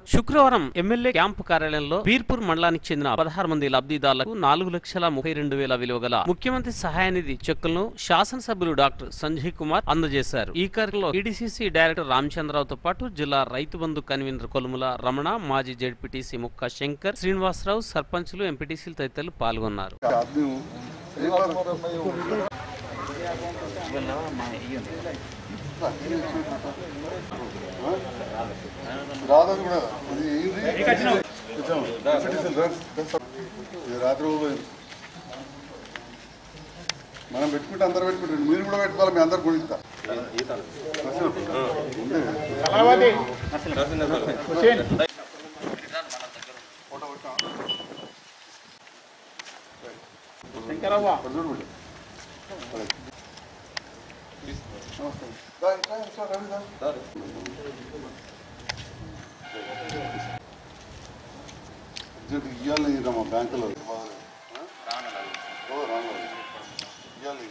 శుక్రవారం MLA camp కార్యాలయంలో బీర్పూర్ మండలానికి చెందిన పదహారు మంది లబ్ధిదారులకు నాలుగు లక్షల ముప్పై రెండు వేల విలువ గల ముఖ్యమంత్రి సహాయ నిధి చెక్కులను శాసనసభ్యులు డాక్టర్ సంజయ్ కుమార్ అందజేశారు ఈ కార్యక్రమంలో ఈడీసీసీ డైరెక్టర్ రామచంద్రరావుతో పాటు జిల్లా రైతు బంధు కన్వీనర్ కొలుముల రమణ మాజీ జెడ్పీటీసీ ముక్క శంకర్ శ్రీనివాసరావు సర్పంచులు ఎంపీటీసీలు తదితరులు పాల్గొన్నారు आदमी हूँ एक बार రాదు కూడా అది ఏంది కొంచెం డిఫికల్ట్ రా, రా. ఇది రాత్రి పోయింది మనం పెట్టుకుంటే అందరు పెట్టుకుంటారు మీరు కూడా పెట్టుకోవాలి మీ అందరు గుణిస్తా ఇవ్వాలి మా బ్యాంకులో ఓ, రాను. ఇయ్యాలి.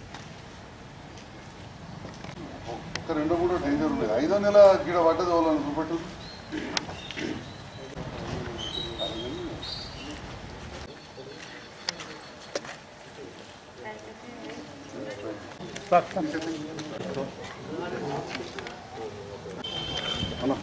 ఒక్క రెండో కూడా డేంజర్ ఉండేది ఐదో నెల గిడ పడ్డది వాళ్ళని చూపెట్టు అన్న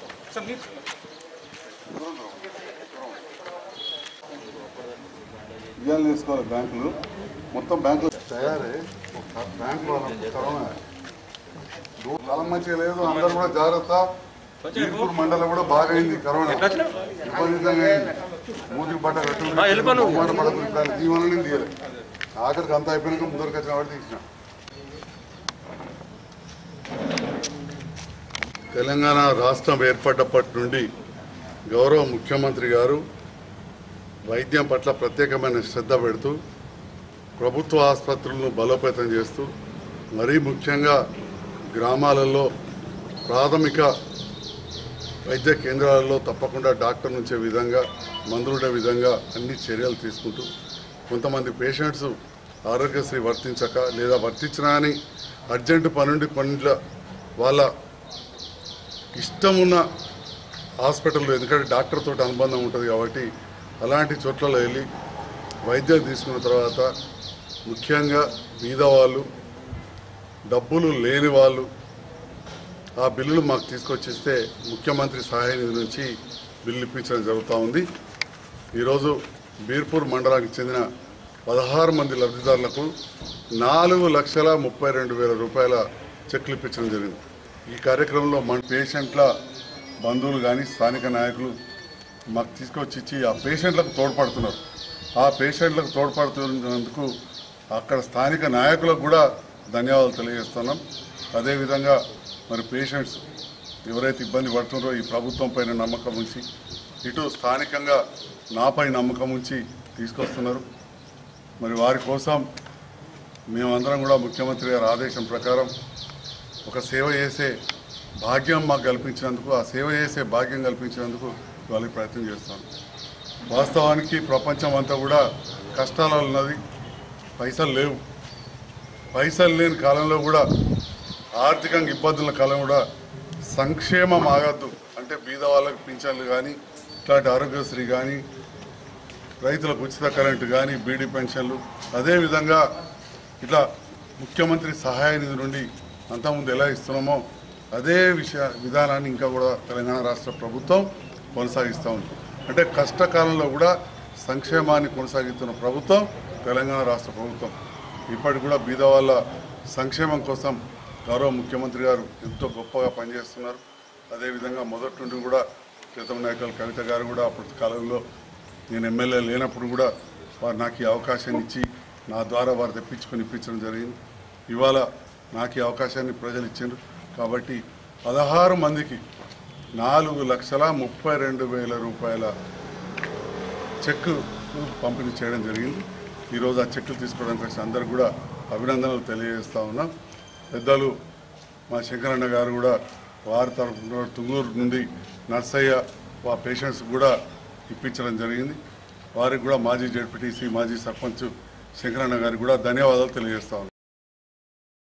ఇవాళ తీసుకోవాలి బ్యాంకులు మొత్తం బ్యాంకులు తయారే ఒక బ్యాంకు వాళ్ళ కరోనా దూ- కాలం మంచిగా లేదు అందరూ కూడా జాగ్రత్త బీర్పూర్ మండలం కూడా బాగా అయింది కరోనా విపరీతంగా అయింది మూతికి పడ్డ కట్టు మాట పడకుండా ఇప్పుడు దీవెన నేను తీయలే ఆఖరికి అంతా అయిపోయినాక ముందరికి వచ్చిన వాడు తీసిన తెలంగాణ రాష్ట్రం ఏర్పడ్డప్పటి నుండి గౌరవ ముఖ్యమంత్రి గారు వైద్యం పట్ల ప్రత్యేకమైన శ్రద్ధ పెడుతూ ప్రభుత్వ ఆసుపత్రులను బలోపేతం చేస్తూ మరీ ముఖ్యంగా గ్రామాలలో ప్రాథమిక వైద్య కేంద్రాలలో తప్పకుండా డాక్టర్ నుంచే విధంగా మందులుండే విధంగా అన్ని చర్యలు తీసుకుంటూ కొంతమంది పేషెంట్స్ ఆరోగ్యశ్రీ వర్తించక లేదా వర్తించినా అని అర్జెంటు పనుండి కొన్నిట్ల వాళ్ళ ఇష్టం ఉన్న హాస్పిటల్లో ఎందుకంటే డాక్టర్ తోటి అనుబంధం ఉంటుంది కాబట్టి అలాంటి చోట్లలో వెళ్ళి వైద్యం తీసుకున్న తర్వాత ముఖ్యంగా బీదవాళ్ళు డబ్బులు లేని వాళ్ళు ఆ బిల్లులు మాకు తీసుకొచ్చిస్తే ముఖ్యమంత్రి సహాయ నిధి నుంచి బిల్లు ఇప్పించడం జరుగుతూ ఉంది ఈరోజు బీర్పూర్ మండలానికి చెందిన పదహారు మంది లబ్ధిదారులకు నాలుగు లక్షల ముప్పై రెండు వేల రూపాయల చెక్లు ఇప్పించడం జరిగింది ఈ కార్యక్రమంలో మన పేషెంట్ల బంధువులు కానీ స్థానిక నాయకులు మాకు తీసుకొచ్చి ఇచ్చి ఆ పేషెంట్లకు తోడ్పడుతున్నారు ఆ పేషెంట్లకు తోడ్పడుతున్నందుకు అక్కడ స్థానిక నాయకులకు కూడా ధన్యవాదాలు తెలియజేస్తున్నాం అదేవిధంగా మరి పేషెంట్స్ ఎవరైతే ఇబ్బంది పడుతున్నారో ఈ ప్రభుత్వం పైన నమ్మకం ఉంచి ఇటు స్థానికంగా నాపై నమ్మకం ఉంచి తీసుకొస్తున్నారు మరి వారి కోసం మేమందరం కూడా ముఖ్యమంత్రి గారి ఆదేశం ప్రకారం ఒక సేవ చేసే భాగ్యం మాకు కల్పించినందుకు ఆ సేవ చేసే భాగ్యం కల్పించినందుకు వాళ్ళకి ప్రయత్నం చేస్తాను వాస్తవానికి ప్రపంచం అంతా కూడా కష్టాలు ఉన్నది పైసలు లేవు పైసలు లేని కాలంలో కూడా ఆర్థికంగా ఇబ్బందుల కాలం కూడా సంక్షేమం ఆగద్దు అంటే బీద వాళ్ళకి పింఛన్లు కానీ ఇట్లాంటి ఆరోగ్యశ్రీ కానీ రైతులకు ఉచిత కరెంటు కానీ బీడీ పెన్షన్లు అదేవిధంగా ఇట్లా ముఖ్యమంత్రి సహాయ నిధి నుండి అంతకుముందు ఎలా ఇస్తున్నామో అదే విషయ విధానాన్ని ఇంకా కూడా తెలంగాణ రాష్ట్ర ప్రభుత్వం కొనసాగిస్తూ ఉంది అంటే కష్టకాలంలో కూడా సంక్షేమాన్ని కొనసాగిస్తున్న ప్రభుత్వం తెలంగాణ రాష్ట్ర ప్రభుత్వం ఇప్పటికి కూడా బీద వాళ్ళ సంక్షేమం కోసం గౌరవ ముఖ్యమంత్రి గారు ఎంతో గొప్పగా పనిచేస్తున్నారు అదేవిధంగా మొదటి నుండి కూడా క్రితం నాయకులు కవిత గారు కూడా అప్పటి కాలంలో నేను ఎమ్మెల్యే లేనప్పుడు కూడా వారు నాకు ఈ అవకాశాన్ని ఇచ్చి నా ద్వారా వారు తెప్పించుకొని ఇప్పించడం జరిగింది ఇవాళ నాకు ఈ అవకాశాన్ని ప్రజలు ఇచ్చారు కాబట్టి పదహారు మందికి నాలుగు లక్షల ముప్పై రెండు వేల రూపాయల చెక్ పంపిణీ చేయడం జరిగింది ఈరోజు ఆ చెక్కులు తీసుకోవడానికి వచ్చి అందరికి కూడా అభినందనలు తెలియజేస్తా ఉన్నాం పెద్దలు మా శంకరన్న గారు కూడా వారి తరఫున తుంగూరు నుండి నర్సయ్య ఆ పేషెంట్స్ కూడా ఇప్పించడం జరిగింది వారికి కూడా మాజీ జడ్పీటీసీ మాజీ సర్పంచ్ శంకరన్న గారికి కూడా ధన్యవాదాలు తెలియజేస్తా ఉన్నాం